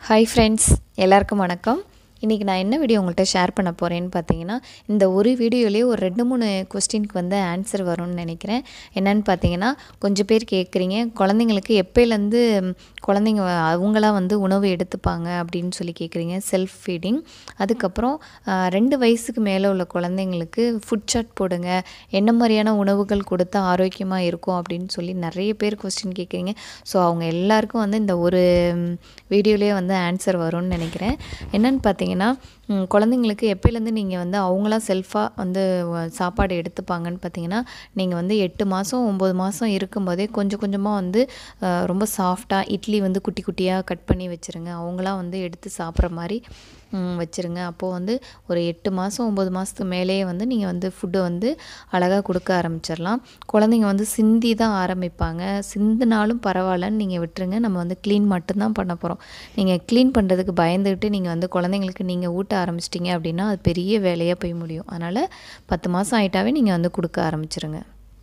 Hi friends எல்லாருக்கும் வணக்கம் இன்றைக்கி நான் என்ன வீடியோ உங்கள்கிட்ட ஷேர் பண்ண போகிறேன்னு பார்த்தீங்கன்னா இந்த ஒரு வீடியோலேயே ஒரு ரெண்டு மூணு கொஸ்டினுக்கு வந்து ஆன்சர் வரும்னு நினைக்கிறேன் என்னன்னு பார்த்தீங்கன்னா கொஞ்சம் பேர் கேட்குறீங்க குழந்தைங்களுக்கு எப்போலேருந்து குழந்தைங்க அவங்களாம் வந்து உணவு எடுத்துப்பாங்க அப்படின்னு சொல்லி கேட்குறீங்க செல்ஃப் ஃபீடிங் அதுக்கப்புறம் ஆஹ், ரெண்டு வயசுக்கு மேலே உள்ள குழந்தைங்களுக்கு ஃபுட் சாட் போடுங்க என்ன மாதிரியான உணவுகள் கொடுத்தா ஆரோக்கியமாக இருக்கும் அப்படின்னு சொல்லி நிறைய பேர் கொஸ்டின் கேட்குறீங்க ஸோ அவங்க எல்லாருக்கும் வந்து இந்த ஒரு வீடியோலேயே வந்து ஆன்சர் வரும்னு நினைக்கிறேன் என்னன்னு பார்த்தீங்கன்னா ம், குழந்தைங்களுக்கு எப்போலேருந்து நீங்கள் வந்து அவங்களாம் செல்ஃபாக வந்து வ- சாப்பாடு எடுத்துப்பாங்கன்னு பார்த்தீங்கன்னா நீங்கள் வந்து எட்டு மாதம் ஒம்பது மாதம் இருக்கும்போதே கொஞ்சம் கொஞ்சமாக வந்து அஹ், ரொம்ப சாஃப்டாக இட்லி வந்து குட்டி குட்டியாக கட் பண்ணி வச்சுருங்க அவங்களாம் வந்து எடுத்து சாப்பிட்ற மாதிரி ம், வச்சுருங்க அப்போது வந்து ஒரு எட்டு மாதம் ஒம்பது மாதத்துக்கு மேலேயே வந்து நீங்கள் வந்து ஃபுட்டு வந்து அழகாக கொடுக்க ஆரம்பிச்சிடலாம் குழந்தைங்க வந்து சிந்தி தான் ஆரம்பிப்பாங்க சிந்தினாலும் பரவாயில்லன்னு நீங்கள் விட்டுருங்க நம்ம வந்து க்ளீன் மட்டும்தான் பண்ண போகிறோம் நீங்கள் க்ளீன் பண்ணுறதுக்கு பயந்துக்கிட்டு நீங்கள் வந்து குழந்தைங்களுக்கு நீங்கள் ஊட்ட ஆரம்பிச்சிட்டிங்க அப்படின்னா அது பெரிய வேலையாக போய் முடியும் அதனால் பத்து மாதம் ஆயிட்டாவே நீங்கள் வந்து கொடுக்க ஆரம்பிச்சிருங்க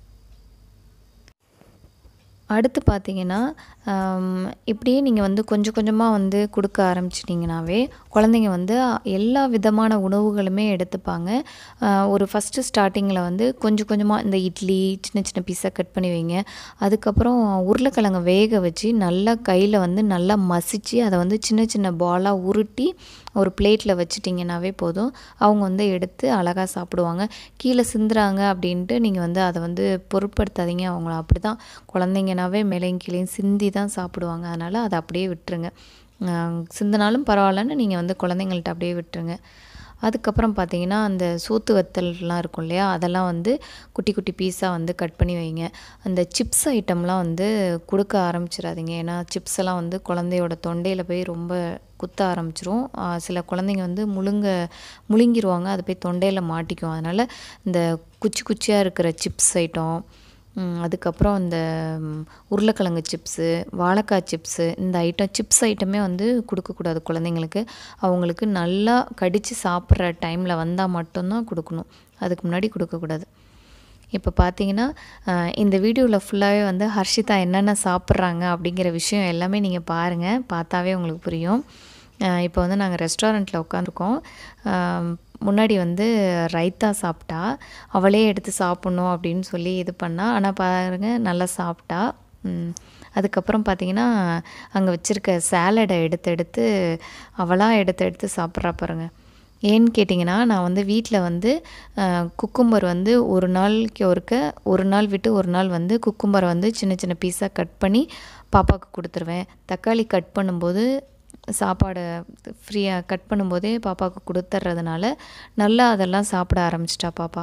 அடுத்து பார்த்தீங்கன்னா ஆம், இப்படியே நீங்கள் வந்து கொஞ்சம் கொஞ்சமாக வந்து கொடுக்க ஆரம்பிச்சிட்டிங்கனாவே குழந்தைங்க வந்து எல்லா விதமான உணவுகளுமே எடுத்துப்பாங்க ஆ, ஒரு ஃபஸ்ட்டு ஸ்டார்டிங்கில் வந்து கொஞ்சம் கொஞ்சமாக இந்த இட்லி சின்ன சின்ன பீஸாக கட் பண்ணி வைங்க அதுக்கப்புறம் உருளைக்கிழங்கை வேக வச்சு நல்லா கையில் வந்து நல்லா மசிச்சு அதை வந்து சின்ன சின்ன பாலாக உருட்டி ஒரு பிளேட்டில் வச்சிட்டிங்கனாவே போதும் அவங்க வந்து எடுத்து அழகாக சாப்பிடுவாங்க கீழே சிந்துறாங்க அப்படின்ட்டு நீங்கள் வந்து அதை வந்து பொருட்படுத்தாதீங்க அவங்கள அப்படி தான் குழந்தைங்கனாவே மேலையும் கீழையும் சிந்தி தான் சாப்பிடுவாங்க அதனால் அதை அப்படியே விட்டுருங்க ஆஹ் சிந்தினாலும் பரவாயில்லன்னு நீங்கள் வந்து குழந்தைங்கள்ட்ட அப்படியே விட்டுருங்க அதுக்கப்புறம் பார்த்தீங்கன்னா அந்த சோத்து வத்தல்லாம் இருக்கும் இல்லையா அதெல்லாம் வந்து குட்டி குட்டி பீஸாக வந்து கட் பண்ணி வைங்க அந்த சிப்ஸ் ஐட்டம்லாம் வந்து கொடுக்க ஆரம்பிச்சிடாதீங்க ஏன்னா சிப்ஸ் எல்லாம் வந்து குழந்தையோட தொண்டையில் போய் ரொம்ப குத்த ஆரம்பிச்சிரும் ஆஹ் சில குழந்தைங்க வந்து முழுங்க முழுங்கிருவாங்க அது போய் தொண்டையில் மாட்டிக்கும் அதனால் இந்த குச்சி குச்சியாக இருக்கிற சிப்ஸ் ஐட்டம் ம், அதுக்கப்புறம் இந்த ம், உருளைக்கிழங்கு சிப்ஸு வாழைக்காய் சிப்ஸு இந்த ஐட்டம் சிப்ஸ் ஐட்டமே வந்து கொடுக்கக்கூடாது குழந்தைங்களுக்கு அவங்களுக்கு நல்லா கடித்து சாப்பிட்ற டைமில் வந்தால் மட்டும்தான் கொடுக்கணும் அதுக்கு முன்னாடி கொடுக்கக்கூடாது இப்போ பார்த்தீங்கன்னா அஹ், இந்த வீடியோவில் ஃபுல்லாகவே வந்து ஹர்ஷிதா என்னென்ன சாப்பிட்றாங்க அப்படிங்கிற விஷயம் எல்லாமே நீங்கள் பாருங்கள் பார்த்தாவே உங்களுக்கு புரியும் அஹ், இப்போ வந்து நாங்கள் ரெஸ்டாரண்ட்டில் உட்காந்துருக்கோம் முன்னாடி வந்து ரைத்தா சாப்பிட்டா அவளே எடுத்து சாப்பிட்ணும் அப்படின்னு சொல்லி இது பண்ணா ஆனால் பாருங்கள் நல்லா சாப்பிட்டா ம், அதுக்கப்புறம் பார்த்தீங்கன்னா அங்கே வச்சுருக்க சேலடை எடுத்து எடுத்து அவளாக எடுத்து எடுத்து சாப்பிட்றா பாருங்க ஏன்னு கேட்டிங்கன்னா நான் வந்து வீட்டில் வந்து குக்கும்பர் வந்து ஒரு நாளைக்கு ஒருக்க ஒரு நாள் விட்டு ஒரு நாள் வந்து குக்கும்பரை வந்து சின்ன சின்ன பீஸாக கட் பண்ணி பாப்பாவுக்கு கொடுத்துருவேன் தக்காளி கட் பண்ணும்போது சாப்பாடை ஃப்ரீயாக கட் பண்ணும்போதே பாப்பாவுக்கு கொடுத்துட்றதுனால நல்லா அதெல்லாம் சாப்பிட ஆரம்பிச்சிட்டா பாப்பா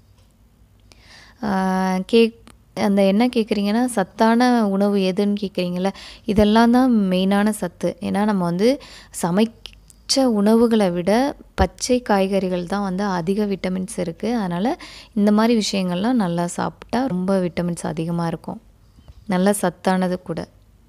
கேக் அந்த என்ன கேட்குறீங்கன்னா சத்தான உணவு எதுன்னு கேட்குறீங்கள இதெல்லாம் தான் மெயினான சத்து ஏன்னா நம்ம வந்து சமைச்ச உணவுகளை விட பச்சை காய்கறிகள் தான் வந்து அதிக விட்டமின்ஸ் இருக்குது அதனால் இந்த மாதிரி விஷயங்கள்லாம் நல்லா சாப்பிட்டா ரொம்ப விட்டமின்ஸ் அதிகமாக இருக்கும் நல்ல சத்தானது கூட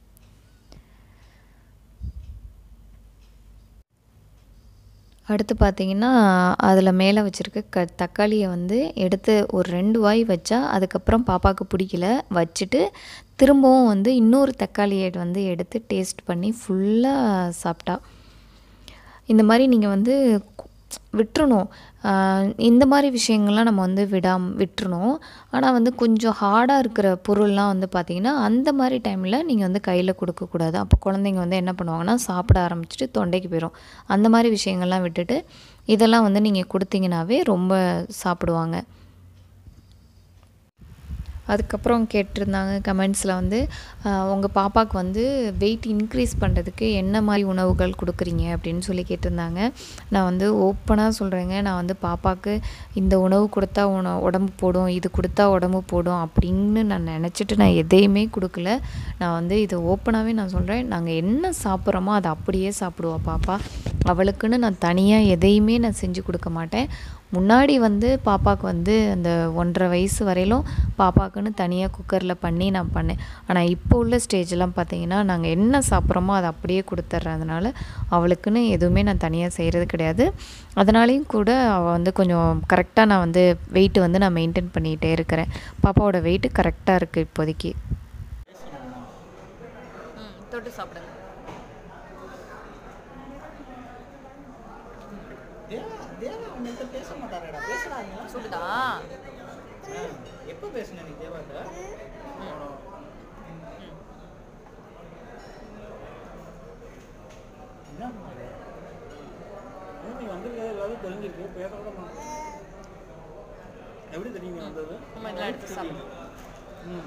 அடுத்து பார்த்தீங்கன்னா அதில் மேலே வச்சுருக்க க தக்காளியை வந்து எடுத்து ஒரு ரெண்டு வாய் வச்சா அதுக்கப்புறம் பாப்பாவுக்கு பிடிக்கல வச்சுட்டு திரும்பவும் வந்து இன்னொரு தக்காளியை வந்து எடுத்து டேஸ்ட் பண்ணி ஃபுல்லாக சாப்பிட்டா இந்த மாதிரி நீங்கள் வந்து கு- விட்டுறணும் ஆஹ் இந்த மாதிரி விஷயங்கள்லாம் நம்ம வந்து விடாம விட்டுறணும் ஆனால் வந்து கொஞ்சம் ஹார்டாக இருக்கிற பொருள்லாம் வந்து பார்த்திங்கன்னா அந்த மாதிரி டைமில் நீங்கள் வந்து கையில் கொடுக்கக்கூடாது அப்போ குழந்தைங்க வந்து என்ன பண்ணுவாங்கன்னா சாப்பிட ஆரம்பிச்சிட்டு தொண்டைக்கு போயிடும் அந்த மாதிரி விஷயங்கள்லாம் விட்டுட்டு இதெல்லாம் வந்து நீங்கள் கொடுத்தீங்கன்னாவே ரொம்ப சாப்பிடுவாங்க அதுக்கப்புறம் கேட்டிருந்தாங்க கமெண்ட்ஸில் வந்து உங்கள் பாப்பாவுக்கு வந்து வெயிட் இன்க்ரீஸ் பண்ணுறதுக்கு என்ன மாதிரி உணவுகள் கொடுக்குறீங்க அப்படின்னு சொல்லி கேட்டிருந்தாங்க நான் வந்து ஓப்பனாக சொல்கிறேங்க நான் வந்து பாப்பாவுக்கு இந்த உணவு கொடுத்தா உண உடம்பு போடும் இது கொடுத்தா உடம்பு போடும் அப்படின்னு நான் நினச்சிட்டு நான் எதையுமே கொடுக்கல நான் வந்து இது ஓப்பனாகவே நான் சொல்கிறேன் நாங்கள் என்ன சாப்பிட்றோமோ அதை அப்படியே சாப்பிடுவா பாப்பா அவளுக்குன்னு நான் தனியாக எதையுமே நான் செஞ்சு கொடுக்க மாட்டேன் முன்னாடி வந்து பாப்பாவுக்கு வந்து அந்த ஒன்றரை வயசு வரையிலும் பாப்பாவுக்குன்னு தனியாக குக்கரில் பண்ணி நான் பண்ணேன் ஆனால் இப்போ உள்ள ஸ்டேஜெலாம் பார்த்தீங்கன்னா நாங்கள் என்ன சாப்பிட்றோமோ அதை அப்படியே கொடுத்துட்றேன் அதனால் அவளுக்குன்னு எதுவுமே நான் தனியாக செய்கிறது கிடையாது அதனாலேயும் கூட அவள் வந்து கொஞ்சம் கரெக்டாக நான் வந்து வெயிட் வந்து நான் மெயின்டைன் பண்ணிகிட்டே இருக்கிறேன் பாப்பாவோட வெயிட்டு கரெக்டாக இருக்குது இப்போதைக்கு தொட்டு சாப்பிடுங்க மெத்த பேச மாட்டாரேடா பேசுறாங்க சுடுதா எப்போ பேசுன நீ தேவாட்ட என்ன பண்ணாரு? இன்னும் நீ வந்திருக்க எல்லாரும் தெரிஞ்சிருக்கு பேச கூட மாட்டேன் எப்படி தெரியும் நீ வந்தது நம்ம இதெல்லாம் எடுத்து சாப்பிடுவோம் ம்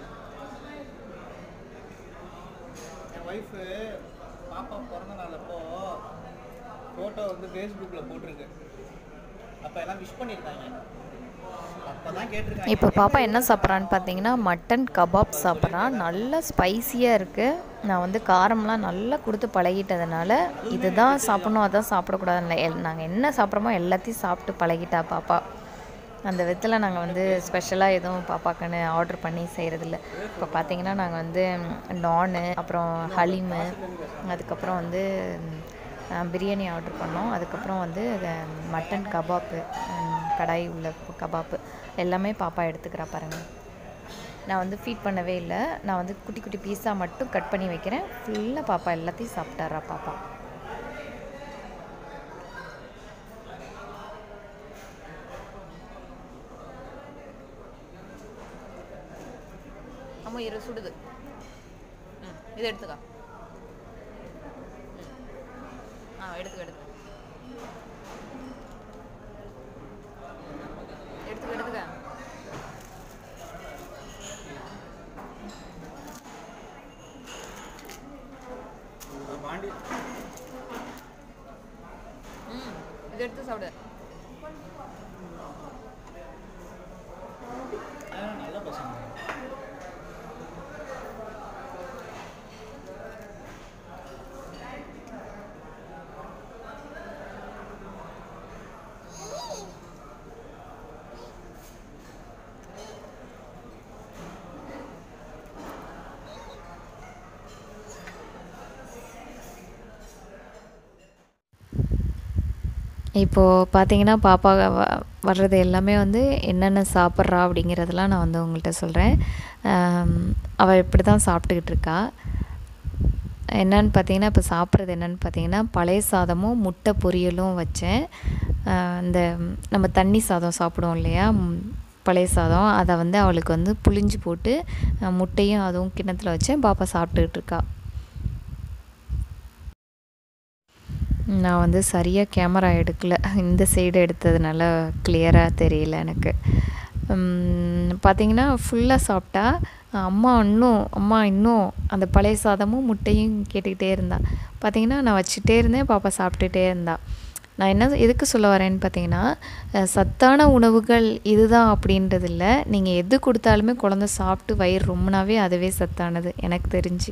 என் ஒய்ஃபு பாப்பா பிறந்த நாள் அப்போ ஃபோட்டோ வந்து ஃபேஸ்புக்கில் போட்டிருக்கு அப்போ எல்லாம் விஷ் பண்ணியிருக்காங்க அப்போ தான் கேட்டிருக்காங்க இப்போ பாப்பா என்ன சாப்பிட்றான்னு பார்த்தீங்கன்னா மட்டன் கபாப் சாப்பிட்றான் நல்லா ஸ்பைசியாக இருக்குது நான் வந்து காரம்லாம் நல்லா கொடுத்து பழகிட்டதுனால இதுதான் சாப்பிடணும் அதான் சாப்பிடக்கூடாதுன்னு எல் நாங்கள் என்ன சாப்பிட்றோமோ எல்லாத்தையும் சாப்பிட்டு பழகிட்டா பாப்பா அந்த விதத்தில் நாங்கள் வந்து ஸ்பெஷலாக எதுவும் பாப்பாக்குன்னு ஆர்டர் பண்ணி செய்கிறதில்ல இப்போ பார்த்தீங்கன்னா நாங்கள் வந்து நானு அப்புறம் ஹலீமு அதுக்கப்புறம் வந்து ம், பிரியாணி ஆர்டர் பண்ணோம் அதுக்கப்புறம் வந்து அஹ், மட்டன் கபாப்பு ம், கடாய் உள்ள கபாப்பு எல்லாமே பாப்பா எடுத்துக்கிறா பாருங்க நான் வந்து ஃபீட் பண்ணவே இல்லை நான் வந்து குட்டி குட்டி பீஸாக மட்டும் கட் பண்ணி வைக்கிறேன் ஃபுல்லாக பாப்பா எல்லாத்தையும் சாப்பிட்டாரா பாப்பா அம்மா இரு சுடுது ம் இது எடுத்துக்கா ம். ஆ எடுத்துக்க எடுத்துக்க எடுத்துக்க எடுத்துக்க பாண்டி ம் இது எடுத்து சாப்பிடு அதெல்லாம் நல்ல பசங்க இப்போது பார்த்தீங்கன்னா பாப்பா வ- வர்றது எல்லாமே வந்து என்னென்ன சாப்பிட்றா அப்படிங்கிறதெல்லாம் நான் வந்து உங்கள்கிட்ட சொல்கிறேன் அவள் இப்படி தான் சாப்பிட்டுக்கிட்டு இருக்கா என்னன்னு பார்த்தீங்கன்னா இப்போ சாப்பிட்றது என்னன்னு பார்த்தீங்கன்னா பழைய சாதமும் முட்டை பொரியலும் வச்சேன் ஆஹ் இந்த நம்ம தண்ணி சாதம் சாப்பிடுவோம் இல்லையா ம், பழைய சாதம் அதை வந்து அவளுக்கு வந்து புளிஞ்சு போட்டு ஆஹ் முட்டையும் அதுவும் கிண்ணத்தில் வச்சேன் பாப்பா சாப்பிட்டுக்கிட்டு இருக்கா நான் வந்து சரியாக கேமரா எடுக்கல இந்த சைடு எடுத்ததுனால கிளியராக தெரியல எனக்கு உம், பார்த்தீங்கன்னா ஃபுல்லாக சாப்பிட்டா அம்மா இன்னும் அம்மா இன்னும் அந்த பழைய சாதமும் முட்டையும் கேட்டுக்கிட்டே இருந்தா பார்த்தீங்கன்னா நான் வச்சுட்டே இருந்தேன் பாப்பா சாப்பிட்டுட்டே இருந்தா நான் என்ன எதுக்கு சொல்ல வரேன்னு பார்த்தீங்கன்னா அஹ், சத்தான உணவுகள் இதுதான் அப்படின்றது இல்லை நீங்கள் எது கொடுத்தாலுமே குழந்தை சாப்பிட்டு வயிறு ரொம்பனாவே அதுவே சத்தானது எனக்கு தெரிஞ்சு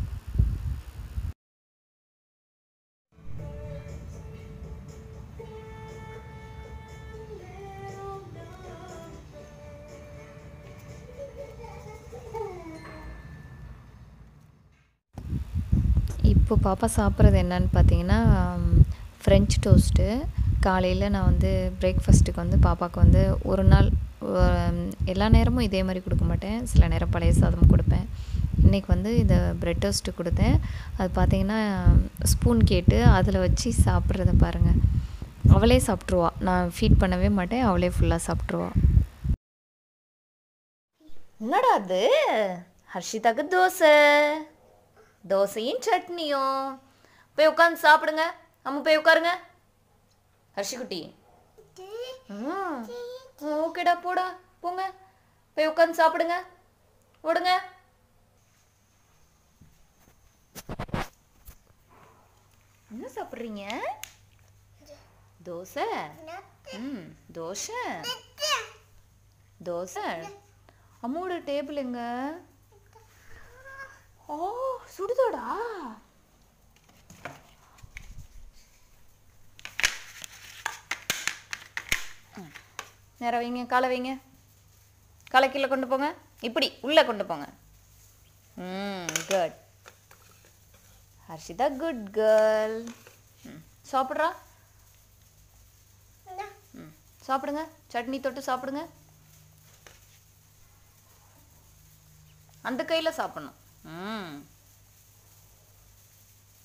இப்போ பாப்பா சாப்பிட்றது என்னன்னு பார்த்தீங்கன்னா ஃப்ரெஞ்ச் டோஸ்ட்டு காலையில் நான் வந்து பிரேக்ஃபாஸ்ட்டுக்கு வந்து பாப்பாவுக்கு வந்து ஒரு நாள் உம், எல்லா நேரமும் இதே மாதிரி கொடுக்க மாட்டேன் சில நேரம் பழைய சாதம் கொடுப்பேன் இன்றைக்கி வந்து இந்த பிரெட் டோஸ்ட்டு கொடுத்தேன் அது பார்த்தீங்கன்னா ஸ்பூன் கேட்டு அதில் வச்சு சாப்பிட்றத பாருங்கள் அவளே சாப்பிட்ருவா நான் ஃபீட் பண்ணவே மாட்டேன் அவளே ஃபுல்லாக சாப்பிட்ருவா என்னடா அது ஹர்ஷிதாக்கு தோசை தோசையும் சட்னியும் போய் உட்காந்து சாப்பிடுங்க அம்மா போய் உட்காருங்க ஹர்ஷிக்குட்டி ம் ஓகேடா போடா போங்க போய் உட்காந்து சாப்பிடுங்க ஓடுங்க என்ன சாப்பிட்றீங்க தோசை ம் தோசை தோசை அம்மாவோட டேபிள் எங்க ஓ சுடுதோடா ம். நேரா வைங்க காலை வைங்க காலை கீழே கொண்டு போங்க இப்படி உள்ளே கொண்டு போங்க ம் குட் ஹர்ஷிதா குட் கேர்ள் ம் சாப்பிட்றா ம் சாப்பிடுங்க சட்னி தொட்டு சாப்பிடுங்க அந்த கையில் சாப்பிடணும் ம்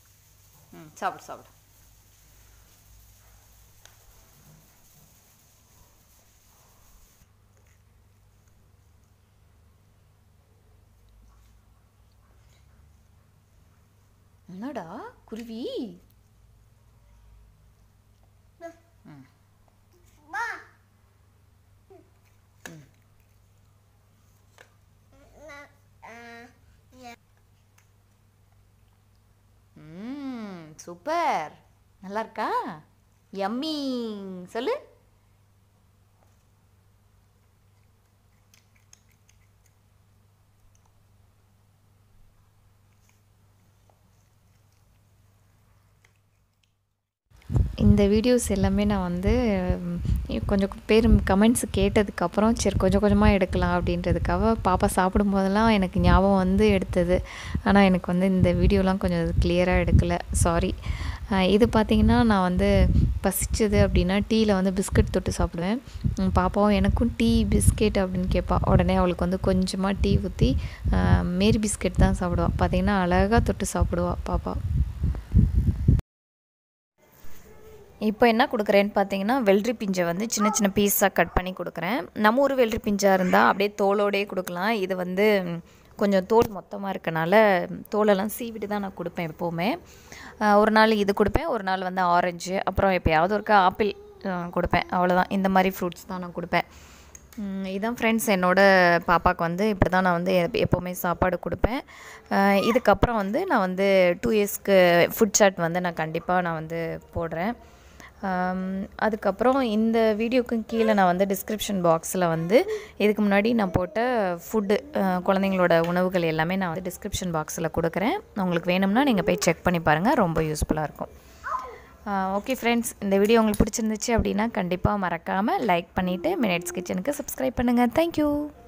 ம் சாப்பிடு சாப்பிடு என்னடா குருவி ம் சூப்பர் நல்லா இருக்கா யம்மி சொல்லு இந்த வீடியோஸ் எல்லாமே நான் வந்து ம், கொஞ்சம் பேர் கமெண்ட்ஸ் கேட்டதுக்கப்புறம் சரி கொஞ்சம் கொஞ்சமாக எடுக்கலாம் அப்படின்றதுக்காக பாப்பா சாப்பிடும் போதெல்லாம் எனக்கு ஞாபகம் வந்து எடுத்தது ஆனால் எனக்கு வந்து இந்த வீடியோலாம் கொஞ்சம் கிளியராக எடுக்கலை சாரி இது பார்த்திங்கன்னா நான் வந்து பசிச்சது அப்படின்னா டீயில் வந்து பிஸ்கட் தொட்டு சாப்பிடுவேன் ம், பாப்பாவும் எனக்கும் டீ பிஸ்கெட் அப்படின்னு கேட்பா உடனே அவளுக்கு வந்து கொஞ்சமாக டீ ஊற்றி மேரி பிஸ்கெட் தான் சாப்பிடுவாள் பார்த்திங்கன்னா அழகாக தொட்டு சாப்பிடுவா பாப்பா இப்போ என்ன கொடுக்குறேன்னு பார்த்தீங்கன்னா வெள்ளரி பிஞ்சை வந்து சின்ன சின்ன பீஸாக கட் பண்ணி கொடுக்குறேன் நம்ம ஊர் வெள்ளரி பிஞ்சாக இருந்தால் அப்படியே தோலோடே கொடுக்கலாம் இது வந்து ம், கொஞ்சம் தோல் மொத்தமாக இருக்கனால தோலெல்லாம் சீவிட்டு தான் நான் கொடுப்பேன் எப்போவுமே அஹ், ஒரு நாள் இது கொடுப்பேன் ஒரு நாள் வந்து ஆரஞ்சு அப்புறம் எப்போயாவது ஒருக்கா ஆப்பிள் அஹ், கொடுப்பேன் அவ்வளோதான் இந்த மாதிரி ஃப்ரூட்ஸ் தான் நான் கொடுப்பேன் ம், இதான் ஃப்ரெண்ட்ஸ் என்னோட பாப்பாவுக்கு வந்து இப்படி தான் நான் வந்து எப்- எப்போவுமே சாப்பாடு கொடுப்பேன் அஹ், இதுக்கப்புறம் வந்து நான் வந்து டூ இயர்ஸ்க்கு ஃபுட் சாட் வந்து நான் கண்டிப்பாக நான் வந்து போடுறேன் ஆம், அதுக்கப்புறம் இந்த வீடியோக்கும் கீழே நான் வந்து டிஸ்கிரிப்ஷன் பாக்ஸில் வந்து இதுக்கு முன்னாடி நான் போட்ட ஃபுட்டு குழந்தைங்களோட உணவுகள் எல்லாமே நான் வந்து டிஸ்கிரிப்ஷன் பாக்ஸில் கொடுக்குறேன் உங்களுக்கு வேணும்னா நீங்கள் போய் செக் பண்ணி பாருங்கள் ரொம்ப யூஸ்ஃபுல்லாக இருக்கும் ஓகே ஃப்ரெண்ட்ஸ் இந்த வீடியோ உங்களுக்கு பிடிச்சிருந்துச்சு அப்படின்னா கண்டிப்பாக மறக்காமல் லைக் பண்ணிவிட்டு மினிட்ஸ் கிச்சனுக்கு சப்ஸ்கிரைப் பண்ணுங்கள் தேங்க்யூ